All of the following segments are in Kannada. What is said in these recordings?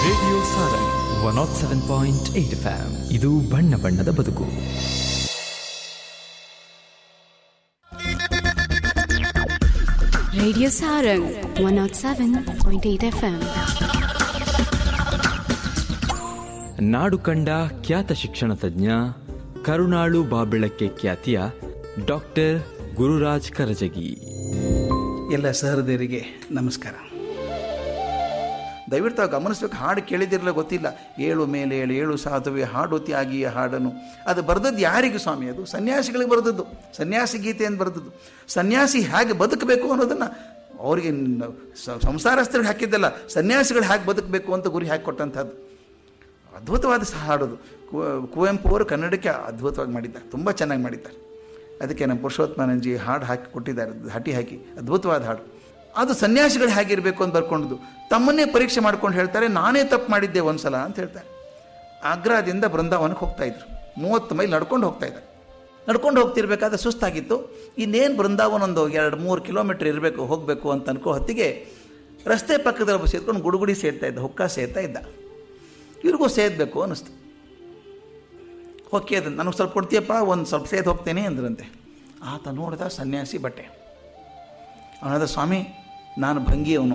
Radio Sarang one naught seven point eight FM ಇದು ಬಣ್ಣ ಬಣ್ಣದ ಬದುಕು Radio Sarang 107.8 FM. ನಾಡು ಕಂಡ ಖ್ಯಾತ ಶಿಕ್ಷಣ ತಜ್ಞ ಕರುಣಾಳು ಬಾಬೆಳಕ್ಕೆ ಖ್ಯಾತಿಯ ಡಾಕ್ಟರ್ ಗುರುರಾಜ್ ಕರಜಗಿ ಎಲ್ಲ ಸಹೃದಯರಿಗೆ ನಮಸ್ಕಾರ ದಯವಿಟ್ಟು ತಾವು ಗಮನಿಸ್ಬೇಕು ಹಾಡು ಕೇಳಿದಿರಲ್ಲ ಗೊತ್ತಿಲ್ಲ ಏಳು ಮೇಲೆ ಏಳು ಏಳು ಸಾಧುವೆ ಹಾಡೋತಿ ಆಗಿಯ ಹಾಡನ್ನು ಅದು ಬರೆದದ್ದು ಯಾರಿಗೆ ಸ್ವಾಮಿ ಅದು ಸನ್ಯಾಸಿಗಳಿಗೆ ಬರೆದದ್ದು ಸನ್ಯಾಸಿ ಗೀತೆ ಅಂತ ಬರೆದದ್ದು ಸನ್ಯಾಸಿ ಹೇಗೆ ಬದುಕಬೇಕು ಅನ್ನೋದನ್ನು ಅವರಿಗೆ ನ- ಸ- ಸಂಸಾರಸ್ಥರಿಗೆ ಹಾಕಿದ್ದಲ್ಲ ಸನ್ಯಾಸಿಗಳು ಹೇಗೆ ಬದುಕಬೇಕು ಅಂತ ಗುರಿ ಹಾಕಿಕೊಟ್ಟಂಥದ್ದು ಅದ್ಭುತವಾದ ಸಹ ಹಾಡೋದು ಕು- ಕುವೆಂಪು ಅವರು ಕನ್ನಡಕ್ಕೆ ಅದ್ಭುತವಾಗಿ ಮಾಡಿದ್ದಾರೆ ತುಂಬ ಚೆನ್ನಾಗಿ ಮಾಡಿದ್ದಾರೆ ಅದಕ್ಕೆ ನಮ್ಮ ಪುರುಷೋತ್ತಮಾನಂಜಿ ಹಾಡು ಹಾಕಿ ಕೊಟ್ಟಿದ್ದಾರೆ ಹಟಿ ಹಾಕಿ ಅದ್ಭುತವಾದ ಹಾಡು ಅದು ಸನ್ಯಾಸಿಗಳು ಹೇಗಿರಬೇಕು ಅಂತ ಬರ್ಕೊಂಡದ್ದು ತಮ್ಮನ್ನೇ ಪರೀಕ್ಷೆ ಮಾಡ್ಕೊಂಡು ಹೇಳ್ತಾರೆ ನಾನೇ ತಪ್ಪು ಮಾಡಿದ್ದೆ ಒಂದ್ಸಲ ಅಂತ ಹೇಳ್ತಾರೆ ಆಗ್ರಾದಿಂದ ಬೃಂದಾವನಕ್ಕೆ ಹೋಗ್ತಾ ಇದ್ರು ಮೂವತ್ತು ಮೈಲ್ ನಡ್ಕೊಂಡು ಹೋಗ್ತಾ ಇದ್ದಾರೆ ನಡ್ಕೊಂಡು ಹೋಗ್ತಿರ್ಬೇಕಾದ್ರೆ ಸುಸ್ತಾಗಿತ್ತು ಇನ್ನೇನು ಬೃಂದಾವನ ಒಂದು ಎರಡು ಮೂರು ಕಿಲೋಮೀಟ್ರ್ ಇರಬೇಕು ಹೋಗಬೇಕು ಅಂತ ಅನ್ಕೋ ಹೊತ್ತಿಗೆ ರಸ್ತೆ ಪಕ್ಕದಲ್ಲಿ ಒಬ್ಬ ಸೇರ್ಕೊಂಡು ಗುಡುಗುಡಿ ಸೇರ್ತಾ ಇದ್ದ ಹುಕ್ಕ ಸೇರ್ತಾ ಇದ್ದ ಇವ್ರಿಗೂ ಸೇದಬೇಕು ಅನ್ನಿಸ್ತು ಓಕೆ ಅದು ನನಗೆ ಸ್ವಲ್ಪ ಕೊಡ್ತೀಯಪ್ಪ ಒಂದು ಸ್ವಲ್ಪ ಸೇದ್ ಹೋಗ್ತೇನೆ ಅಂದ್ರಂತೆ ಆತ ನೋಡಿದ ಸನ್ಯಾಸಿ ಬಟ್ಟೆ ಅವನದ ಸ್ವಾಮಿ ನಾನು ಭಂಗಿಯವನು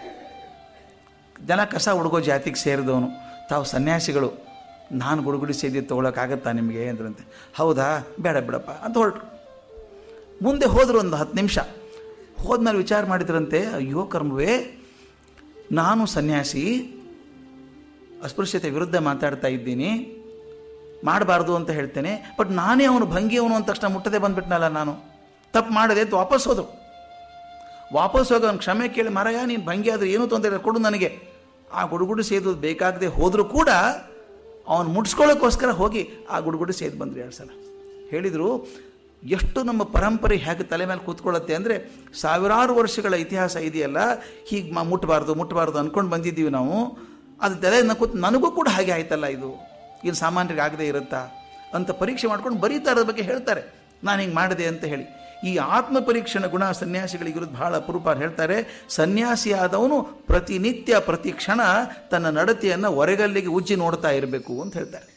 ಜನ ಕಸ ಹುಡುಗೋ ಜಾತಿಗೆ ಸೇರಿದವನು ತಾವು ಸನ್ಯಾಸಿಗಳು ನಾನು ಗುಡುಗುಡಿ ಸೇದಿ ತೊಗೊಳಕ್ಕಾಗತ್ತಾ ನಿಮಗೆ ಅಂದ್ರಂತೆ ಹೌದಾ ಬೇಡ ಬಿಡಪ್ಪ ಅಂತ ಹೊರಟರು ಮುಂದೆ ಹೋದ್ರು ಒಂದು ಹತ್ತು ನಿಮಿಷ ಹೋದ್ಮೇಲೆ ವಿಚಾರ ಮಾಡಿದ್ರಂತೆ ಅಯ್ಯೋ ಕರ್ಮವೇ ನಾನು ಸನ್ಯಾಸಿ ಅಸ್ಪೃಶ್ಯತೆ ವಿರುದ್ಧ ಮಾತಾಡ್ತಾ ಇದ್ದೀನಿ ಮಾಡಬಾರ್ದು ಅಂತ ಹೇಳ್ತೇನೆ ಬಟ್ ನಾನೇ ಅವನು ಭಂಗಿಯವನು ಅಂದ ತಕ್ಷಣ ಮುಟ್ಟದೆ ಬಂದ್ಬಿಟ್ನಲ್ಲ ನಾನು ತಪ್ಪು ಮಾಡದೆ ಅಂತ ವಾಪಸ್ ಹೋದ್ರು ವಾಪಸ್ ಹೋಗಿ ಅವ್ನು ಕ್ಷಮೆ ಕೇಳಿ ಮರಯ ನೀನು ಭಂಗಿ ಆದರೆ ಏನೂ ತೊಂದರೆ ಇಲ್ಲ ಕೊಡು ನನಗೆ ಆ ಗುಡುಗುಡು ಸೇದು ಬೇಕಾಗದೆ ಹೋದರೂ ಕೂಡ ಅವನು ಮುಟ್ಸ್ಕೊಳ್ಳೋಕ್ಕೋಸ್ಕರ ಹೋಗಿ ಆ ಗುಡುಗುಡು ಸೇದು ಬಂದ್ರು ಎರಡು ಸಲ ಹೇಳಿದರು ಎಷ್ಟು ನಮ್ಮ ಪರಂಪರೆ ಹೇಗೆ ತಲೆ ಮೇಲೆ ಕೂತ್ಕೊಳ್ಳುತ್ತೆ ಅಂದರೆ ಸಾವಿರಾರು ವರ್ಷಗಳ ಇತಿಹಾಸ ಇದೆಯಲ್ಲ ಹೀಗೆ ಮ ಮುಟ್ಟಬಾರ್ದು ಮುಟ್ಟಬಾರ್ದು ಅಂದ್ಕೊಂಡು ಬಂದಿದ್ದೀವಿ ನಾವು ಅದು ತಲೆ ಕೂತ್ ನನಗೂ ಕೂಡ ಹಾಗೆ ಆಯ್ತಲ್ಲ ಇದು ಇದು ಸಾಮಾನ್ಯರಿಗೆ ಆಗದೆ ಇರುತ್ತಾ ಅಂತ ಪರೀಕ್ಷೆ ಮಾಡ್ಕೊಂಡು ಬರೀತಾ ಇರೋದ್ರ ಬಗ್ಗೆ ಹೇಳ್ತಾರೆ ನಾನು ಹಿಂಗೆ ಮಾಡಿದೆ ಅಂತ ಹೇಳಿ ಈ ಆತ್ಮ ಪರೀಕ್ಷಣ ಗುಣ ಸನ್ಯಾಸಿಗಳಿಗಿರೋದು ಬಹಳ ಅಪರೂಪ ಅಂತ ಹೇಳ್ತಾರೆ ಸನ್ಯಾಸಿ ಆದವನು ಪ್ರತಿನಿತ್ಯ ಪ್ರತಿ ಕ್ಷಣ ತನ್ನ ನಡತೆಯನ್ನು ಹೊರಗಲ್ಲಿಗೆ ಉಜ್ಜಿ ನೋಡ್ತಾ ಇರಬೇಕು ಅಂತ ಹೇಳ್ತಾರೆ